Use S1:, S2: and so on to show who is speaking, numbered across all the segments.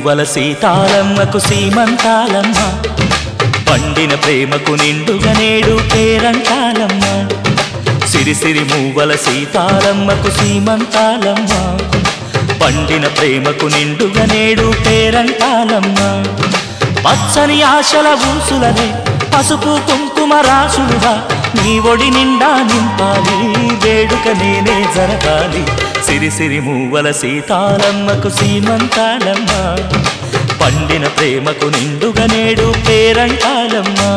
S1: మూవల సీతాలమ్మకు సీమంతాలమ్మ పండిన ప్రేమకు నిండుగా నేడు పేరంటాలమ్మ సిరిసిరి మూవల సీతాలమ్మకు సీమంతాలమ్మ పండిన ప్రేమకు నిండుగా నేడు పేరంటాలమ్మ పచ్చని ఆశల ఊసులనే పసుపు కుంకుమ రాసులుగా నీ ఒడి నిండా నింపాలి వేడుక నేనే జరగాలి సిరిసిరి మూవల సీతాలమ్మకు సీమంతాలమ్మ పండిన ప్రేమకు నిండుగా నేడు పేరంటాలమ్మా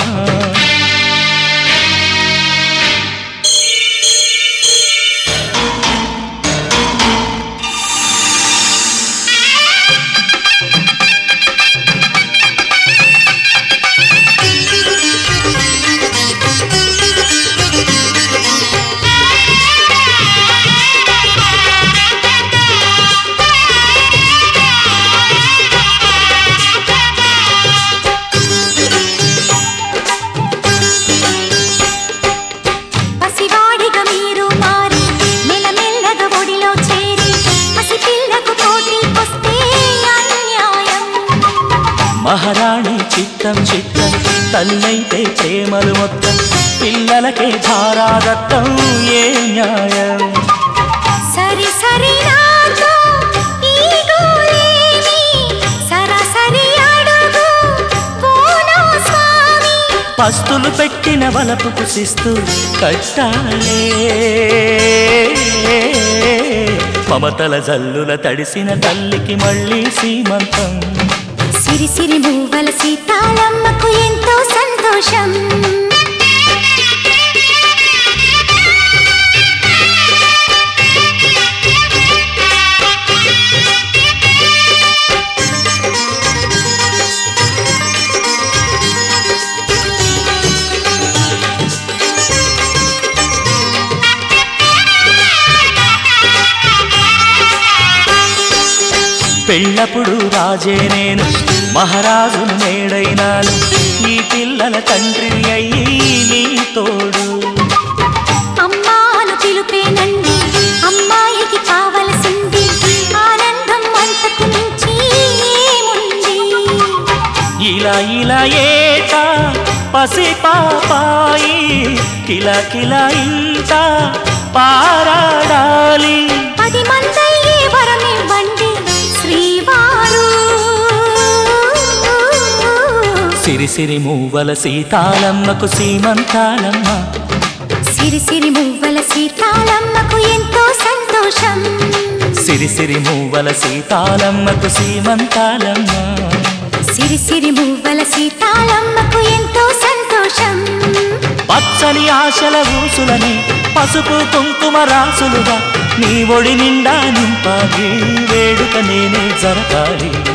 S2: పసివాడిగా మీరు మారి మెల్లమెల్లగా ఒడిలో చేరి పసిపిల్లకు పోటీకొస్తే అన్యాయం
S1: మహారాణి చిత్తం చిత్తం తల్లైతే ప్రేమలు మొత్తం పిల్లలకే ధారాదత్తం ఏ న్యాయం
S2: సరి సరి నాతో ఈ గోలేమి సరాసరి అడుగు పోనా స్వామి
S1: పస్తులు పెట్టిన వలపు కుసిస్తూ కట్టాలే మమతల జల్లుల తడిసిన తల్లికి మళ్ళీ సీమంతం
S2: సిరి సిరి మూవల సీతాలమ్మకు ఎంతో సంతోషం
S1: పెళ్ళప్పుడు రాజే నేను మహారాజును నేడైనాను ఈ పిల్లల తండ్రి అయ్యి నీ తోడు
S2: అమ్మాను పిలుపేనండి అమ్మాయికి కావలసింది ఆనందం అంతకు మించి ఏముంది
S1: ఇలా ఇలా ఏట పసి పాపాయి కిలా కిలా ఇంత పారాడాలి
S2: పది మందయ్యే వరమివ్వండి శ్రీవారు
S1: సిరి సిరి మూవల సీతాలమ్మకు సీమంతాలమ్మ
S2: సిరి సిరి మువ్వల సీతాలమ్మకు ఎంతో సంతోషం
S1: సిరి సిరి మూవల సీతాలమ్మకు సీమంతాలమ్మ
S2: సిరి సిరి మువ్వల సీతాలమ్మకు ఎంతో సంతోషం
S1: పచ్చని ఆశల ఊసులని పసుపు కుంకుమ రాసులుగా నీ ఒడి నిండా నింపాలి వేడుక నేనే జరగాలి